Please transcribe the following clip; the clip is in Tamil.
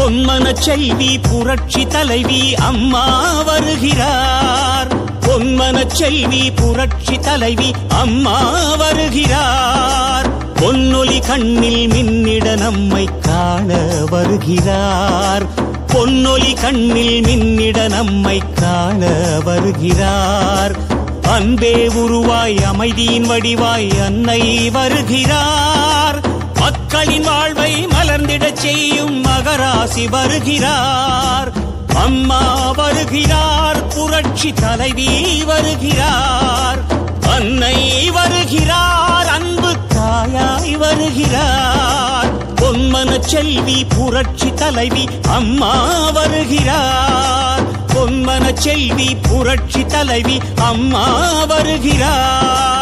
பொன்மன செல்வி புரட்சி தலைவி அம்மா வருகிறார் பொன்மன செல்வி புரட்சி தலைவி அம்மா வருகிறார் பொன்னொலி கண்ணில் மின்னிட நம்மை காண வருகிறார் பொன்னொலி கண்ணில் மின்னிட நம்மை காண வருகிறார் அன்பே உருவாய் அமைதியின் வடிவாய் அன்னை வருகிறார் மக்களின் வாழ்வை மலர்ந்திடச் செய்யும் மகராசி வருகிறார் அம்மா வருகிறார் புரட்சி தலைவி வருகிறார் அன்னை வருகிறார் அன்பு தாயாய் வருகிறார் பொன்மன செல்வி புரட்சி தலைவி அம்மா வருகிறார் பொன்மன செல்வி புரட்சி தலைவி அம்மா வருகிறார்